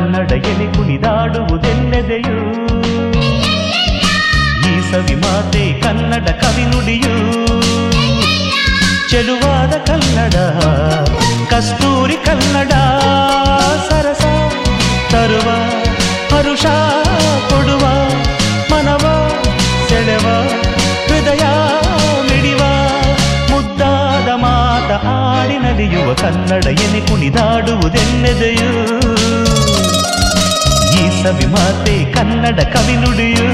ಕನ್ನಡ ಎಲೆ ಕುಣಿದಾಡುವುದೆನ್ನೆದೆಯು ಈ ಸವಿ ಮಾತೆ ಕನ್ನಡ ಕವಿ ನುಡಿಯು ಚೆಲುವಾದ ಕನ್ನಡ ಕಸ್ತೂರಿ ಕನ್ನಡ ಸರಸ ತರುವ ಹರುಷ ಕೊಡುವ ಮನವ ಸೆಳೆವ ಹೃದಯ ಮಿಡಿವ ಮುದ್ದಾದ ಮಾತ ಆಡಿ ನಲಿಯುವ ಕನ್ನಡ ಎನೆ ಕುಣಿದಾಡುವುದೆನ್ನೆದೆಯು ಈ ಸವಿ ಮಾತೆ ಕನ್ನಡ ಕವಿ ನುಡಿಯು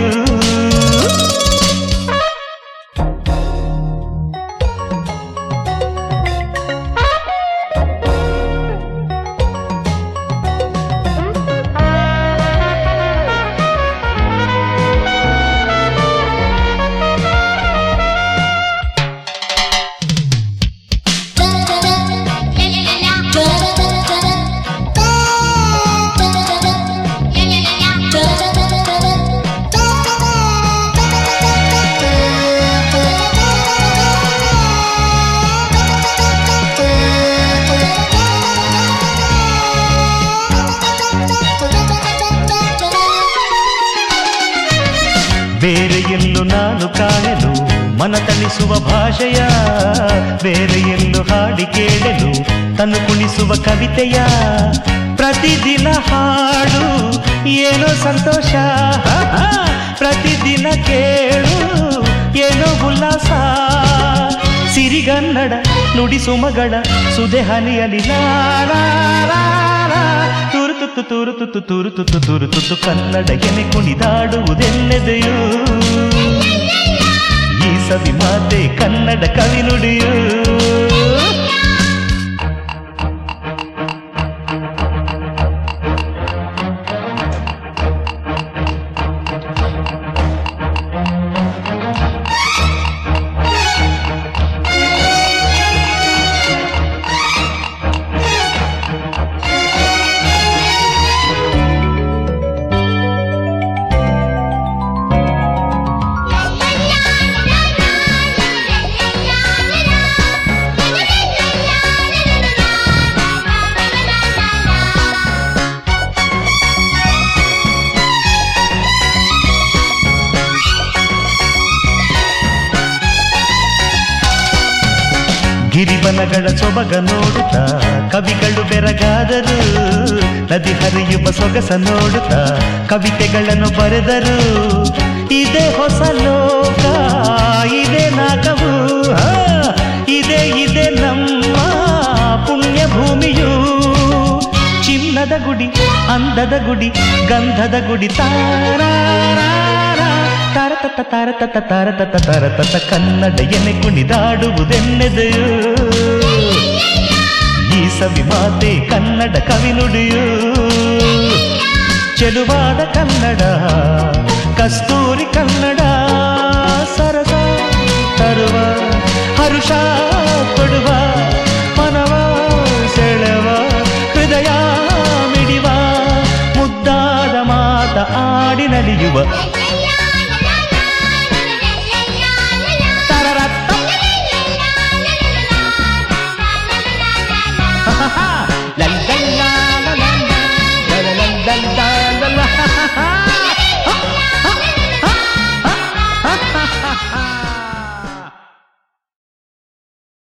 ಬೇರೆ ಎಲ್ಲೂ ನಾನು ಕಾಣಲು ಮನ ತಣಿಸುವ ಭಾಷೆಯ ಬೇರೆ ಎಲ್ಲೂ ಹಾಡಿ ಕೇಳಲು ತನ್ನು ಕುಣಿಸುವ ಕವಿತೆಯ ಪ್ರತಿದಿನ ಹಾಡು ಏನೋ ಸಂತೋಷ ಹ, ಹ. ಪ್ರತಿದಿನ ಕೇಳು ಏನೋ ಉಲ್ಲಾಸ ಸಿರಿಗನ್ನಡ ನುಡಿಸು ಮಗಳ ಸುದೆ ಹನಿಯಲಿ ಲಾ ಲಾ ಲಾ ಲಾ. ತುರು ತುತ್ತು ತುರು ತುತ್ತು ತುರು ತುತ್ತು ತುರು ತುತ್ತು ಕನ್ನಡ ಎನೆ ಕುಣಿದಾಡುವುದೆನ್ನೆದೆಯು ಈ ಸವಿ ಮಾತೆ ಕನ್ನಡ ಕವಿ ನುಡಿಯು ಗಿರಿಬನಗಳ ಸೊಬಗ ನೋಡುತ್ತಾ ಕವಿಗಳು ಬೆರಗಾದರು ನದಿ ಹರಿಯುವ ಸೊಗಸ ನೋಡುತ್ತಾ ಕವಿತೆಗಳನ್ನು ಬರೆದರು ಇದೇ ಹೊಸ ಲೋಕ ಇದೇ ನಾಗವು ಆ, ಇದೇ ಇದೇ ನಮ್ಮ ಪುಣ್ಯ ಭೂಮಿಯು ಚಿನ್ನದ ಗುಡಿ ಅಂದದ ಗುಡಿ ಗಂಧದ ಗುಡಿ ತಾರಾರ ತಾರತತ್ತ ತಾರತತ್ತ ತಾರತತ್ತ ತಾರತತ್ತ ಕನ್ನಡ ಎನೆ ಕುಣಿದಾಡುವುದೆನ್ನೆದೆಯು ಈ ಸವಿ ಮಾತೆ ಕನ್ನಡ ಕವಿ ನುಡಿಯು ಚೆಲುವಾದ ಕನ್ನಡ ಕಸ್ತೂರಿ ಕನ್ನಡ ಸರಸ ತರುವ ಹರುಷ ಕೊಡುವ ಮನವ ಸೆಳೆವ ಹೃದಯ ಮಿಡಿವ ಮುದ್ದಾದ ಮಾತ ಆಡಿ ನಲಿಯುವ la